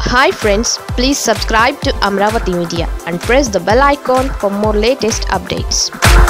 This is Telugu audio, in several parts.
hi friends please subscribe to Amaravati media and press the bell icon for more latest updates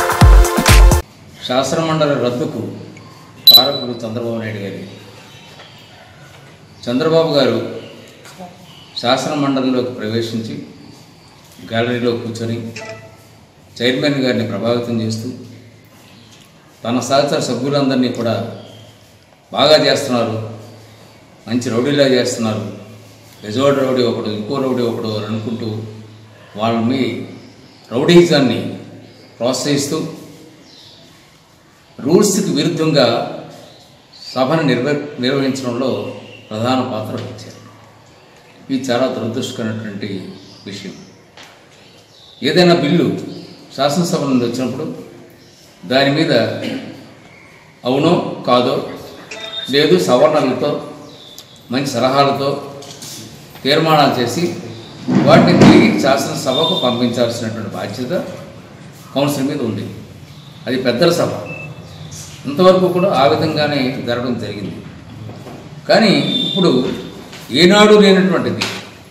శాసనమండలి రద్దుకు కారకుడు చంద్రబాబు నాయుడు గారి చంద్రబాబు గారు శాసన మండలిలోకి ప్రవేశించి గ్యాలరీలో కూర్చొని చైర్మన్ గారిని ప్రభావితం చేస్తూ తన సహచర సభ్యులందరినీ కూడా బాగా చేస్తున్నారు మంచి రౌడీలా చేస్తున్నారు బెజోడ్ రౌడీ ఒకడు ఇంకో రౌడీ ఒకడు అని అనుకుంటూ వాళ్ళ మీ రౌడీజాన్ని ప్రోత్సహిస్తూ రూల్స్కి విరుద్ధంగా సభను నిర్వ నిర్వహించడంలో ప్రధాన పాత్ర వహించారు ఇది చాలా దురదృష్టకరమైనటువంటి విషయం ఏదైనా బిల్లు శాసనసభ నుండి వచ్చినప్పుడు దాని మీద అవునో కాదో లేదు సవరణలతో మంచి సలహాలతో తీర్మానాలు చేసి వాటిని తిరిగి శాసనసభకు పంపించాల్సినటువంటి బాధ్యత కౌన్సిల్ మీద ఉంది అది పెద్దల సభ ఇంతవరకు కూడా ఆ విధంగానే జరగడం జరిగింది కానీ ఇప్పుడు ఏనాడు లేనటువంటిది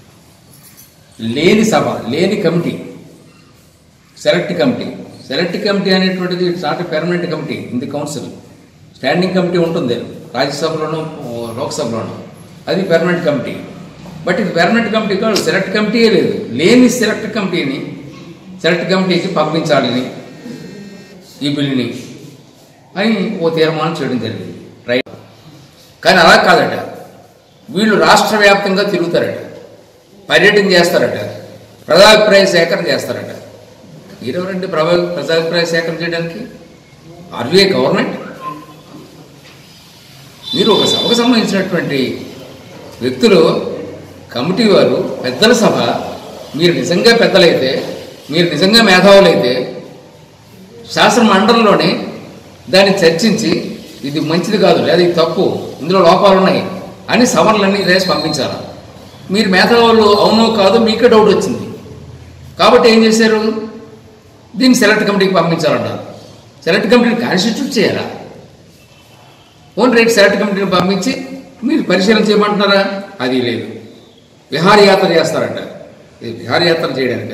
లేని సభ లేని committee select committee select committee అనేటువంటిది it's not permanent committee in the council standing committee ఉంటుంది రాజ్యసభలోనూ లోక్సభలోనూ అది పెర్మనెంట్ కమిటీ బట్ ఇది పెర్మనెంట్ కమిటీ కాదు సెలెక్ట్ కమిటీయే లేదు లేని సెలెక్ట్ కమిటీని సెలెక్ట్ కమిటీకి పంపించాలని ఈ బిల్లుని అని ఓ తీర్మానం చేయడం జరిగింది రైట్ కానీ అలా కాదట వీళ్ళు రాష్ట్ర వ్యాప్తంగా తిరుగుతారట పర్యటన చేస్తారట ప్రజాభిప్రాయ సేకరణ చేస్తారట మీరెవరండి ప్రభా ప్రజాభిప్రాయ సేకరణ చేయడానికి ఆర్వీఐ గవర్నమెంట్ మీరు ఒక సభకు సంబంధించినటువంటి వ్యక్తులు కమిటీ వారు పెద్దల సభ మీరు నిజంగా పెద్దలైతే మీరు నిజంగా మేధావులైతే శాసన మండలిలోనే దాన్ని చర్చించి ఇది మంచిది కాదు లేదా ఇది తప్పు ఇందులో లోపాలు ఉన్నాయి అని సవరణలన్నీ రేసి పంపించాలి మీరు మేధావులు అవునో కాదు మీకే డౌట్ వచ్చింది కాబట్టి ఏం చేశారు దీన్ని సెలెక్ట్ కమిటీకి పంపించాలంటారు సెలెక్ట్ కమిటీని కాన్స్టిట్యూట్ చేయాలా ఓన్ రేట్ సెలెక్ట్ కమిటీని పంపించి మీరు పరిశీలన చేయమంటున్నారా అది లేదు విహారయాత్ర చేస్తారంట ఇది విహారయాత్ర చేయడానిక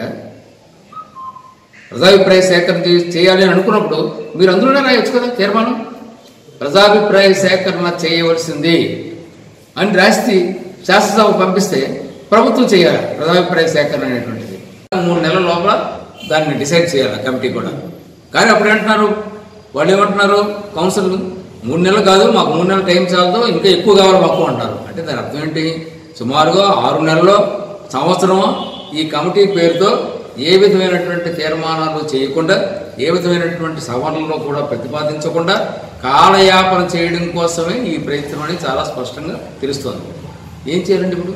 ప్రజాభిప్రాయ సేకరణ చే- చేయాలి అని అనుకున్నప్పుడు మీరు అందులోనే రాయొచ్చు కదా తీర్మానం ప్రజాభిప్రాయ సేకరణ చేయవలసింది అని రాసి శాసనసభ పంపిస్తే ప్రభుత్వం చేయాలి ప్రజాభిప్రాయ సేకరణ అనేటువంటిది మూడు నెలల లోపల దాన్ని డిసైడ్ చేయాలి కమిటీ కూడా కానీ అప్పుడు ఏమంటున్నారు వాళ్ళు ఏమంటున్నారు కౌన్సిల్ మూడు నెలలు కాదు మాకు మూడు నెలలు టైం చాలదు ఇంకా ఎక్కువ కావాలి మాకు అంటారు అంటే దాని అర్థం ఏంటి సుమారుగా ఆరు నెలల్లో సంవత్సరం ఈ కమిటీ పేరుతో ఏ విధమైనటువంటి తీర్మానాలు చేయకుండా ఏ విధమైనటువంటి సవరణలు కూడా ప్రతిపాదించకుండా కాలయాపన చేయడం కోసమే ఈ ప్రయత్నం అని చాలా స్పష్టంగా తెలుస్తోంది ఏం చేయాలండి ఇప్పుడు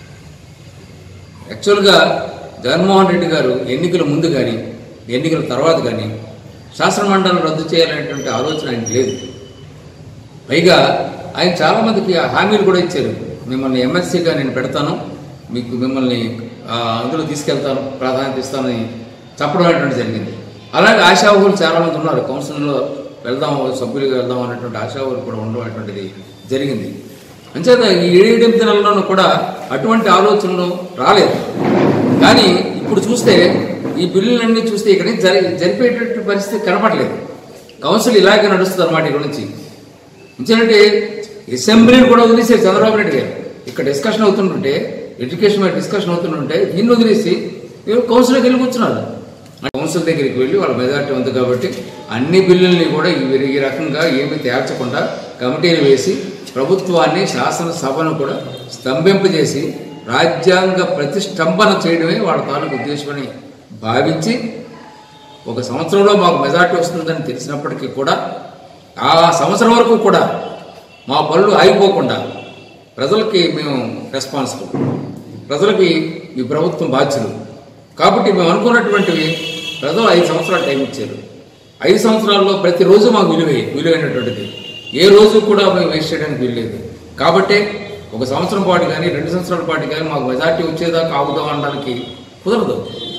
యాక్చువల్గా జగన్మోహన్ రెడ్డి గారు ఎన్నికల ముందు కానీ ఎన్నికల తర్వాత కానీ శాసనమండలి రద్దు చేయాలనేటువంటి ఆలోచన ఆయనకు లేదు పైగా ఆయన చాలామందికి ఆ హామీలు కూడా ఇచ్చారు మిమ్మల్ని ఎమ్మెల్సీగా నేను పెడతాను మీకు మిమ్మల్ని ఆ, అందులో తీసుకెళ్తాను ప్రాధాన్యత ఇస్తానని చెప్పడం అనేటువంటి జరిగింది అలాగే ఆశావులు చాలామంది ఉన్నారు కౌన్సిల్లో వెళ్దాం సభ్యులుగా వెళ్దాం అనేటువంటి ఆశావులు కూడా ఉండడం అనేటువంటిది జరిగింది అంచేత ఈ ఏడెనిమిది నెలల్లోనూ కూడా అటువంటి ఆలోచనలు రాలేదు కానీ ఇప్పుడు చూస్తే ఈ బిల్లులన్నీ చూస్తే ఇక్కడ నుంచి జరి జరిపేటటువంటి పరిస్థితి కనపడలేదు కౌన్సిల్ ఇలాగే నడుస్తుంది అన్నమాట ఇక్కడ నుంచి ఎందుకంటే అసెంబ్లీని కూడా వదిలేసారు చంద్రబాబు నాయుడు గారు ఇక్కడ డిస్కషన్ అవుతుంటుంటే ఎడ్యుకేషన్ మీద డిస్కషన్ అవుతుంటుంటే దీన్ని వదిలేసి వీళ్ళు కౌన్సిల్కి వెళ్ళి కూర్చున్నారు కౌన్సిల్ దగ్గరికి వెళ్ళి వాళ్ళ మెజార్టీ ఉంది కాబట్టి అన్ని బిల్లుల్ని కూడా ఈ ఈ రకంగా ఏమీ తేల్చకుండా కమిటీలు వేసి ప్రభుత్వాన్ని శాసనసభను కూడా స్తంభింపజేసి రాజ్యాంగ ప్రతిష్టంభన చేయడమే వాళ్ళ తాలూకు ఉద్దేశమని భావించి ఒక సంవత్సరంలో మాకు మెజార్టీ వస్తుందని తెలిసినప్పటికీ కూడా ఆ సంవత్సరం వరకు కూడా మా పనులు ఆగిపోకుండా ప్రజలకి మేము రెస్పాన్సిబుల్ ప్రజలకి ఈ ప్రభుత్వం బాధ్యులు కాబట్టి మేము అనుకున్నటువంటివి ప్రజలు ఐదు సంవత్సరాలు టైం ఇచ్చారు ఐదు సంవత్సరాల్లో ప్రతిరోజు మాకు విలువే విలువైనటువంటిది ఏ రోజు కూడా మేము వేస్ట్ చేయడానికి వీల్లేదు కాబట్టి ఒక సంవత్సరం పాటు కానీ రెండు సంవత్సరాల పాటు కానీ మాకు మెజార్టీ వచ్చేదాకా ఆగుదాం అనడానికి కుదరదు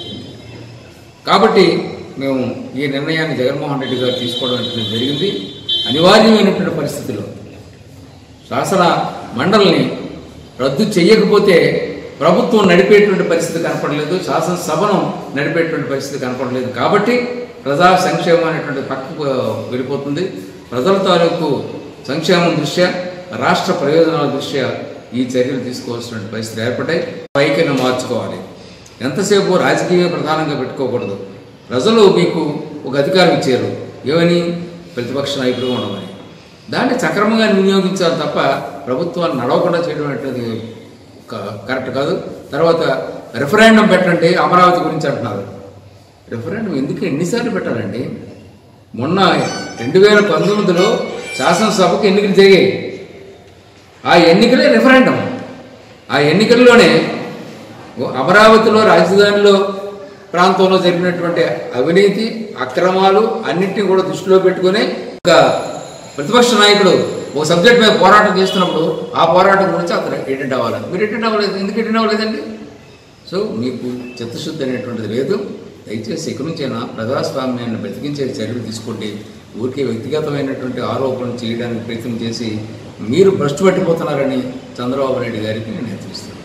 కాబట్టి మేము ఈ నిర్ణయాన్ని జగన్మోహన్ రెడ్డి గారు తీసుకోవడం అనేది జరిగింది అనివార్యమైనటువంటి పరిస్థితుల్లో శాసన మండలిని రద్దు చేయకపోతే ప్రభుత్వం నడిపేటువంటి పరిస్థితి కనపడలేదు శాసనసభను నడిపేటువంటి పరిస్థితి కనపడలేదు కాబట్టి ప్రజా సంక్షేమం అనేటువంటి పక్కకు వెళ్ళిపోతుంది ప్రజల తాలూకు సంక్షేమం దృష్ట్యా రాష్ట్ర ప్రయోజనాల దృష్ట్యా ఈ చర్యలు తీసుకోవాల్సిన పరిస్థితులు ఏర్పడ్డాయి పైకిన మార్చుకోవాలి ఎంతసేపు రాజకీయ ప్రధానంగా పెట్టుకోకూడదు ప్రజలు మీకు ఒక అధికారం ఇచ్చారు ఏమని ప్రతిపక్ష నాయకుడు ఉండమని దాన్ని సక్రమంగా వినియోగించాలి తప్ప ప్రభుత్వాన్ని నడవకుండా చేయడం అనేది క- కరెక్ట్ కాదు తర్వాత రెఫరెండం పెట్టండి అమరావతి గురించి అంటున్నారు రెఫరెండం ఎందుకు ఎన్నిసార్లు పెట్టాలండి మొన్న రెండు వేల పంతొమ్మిదిలో శాసనసభకు ఎన్నికలు జరిగాయి ఆ ఎన్నికలే రెఫరెండం ఆ ఎన్నికల్లోనే ఓ అమరావతిలో రాజధానిలో ప్రాంతంలో జరిగినటువంటి అవినీతి అక్రమాలు అన్నింటినీ కూడా దృష్టిలో పెట్టుకొని ఒక ప్రతిపక్ష నాయకుడు ఒక సబ్జెక్ట్ మీద పోరాటం చేస్తున్నప్పుడు ఆ పోరాటం గురించి అతను అటెండ్ అవ్వాలి మీరు అటెండ్ అవ్వలేదు ఎందుకు అటెండ్ అవ్వలేదండి సో మీకు చిత్తశుద్ధి అనేటువంటిది లేదు దయచేసి ఇక నుంచైనా ప్రజాస్వామ్యాన్ని బ్రతికించే చర్యలు తీసుకోండి ఊరికే వ్యక్తిగతమైనటువంటి ఆరోపణలు చేయడానికి ప్రయత్నం చేసి మీరు భ్రష్టు పట్టిపోతున్నారని చంద్రబాబు నాయుడు గారికి నేను హెచ్చరిస్తున్నాను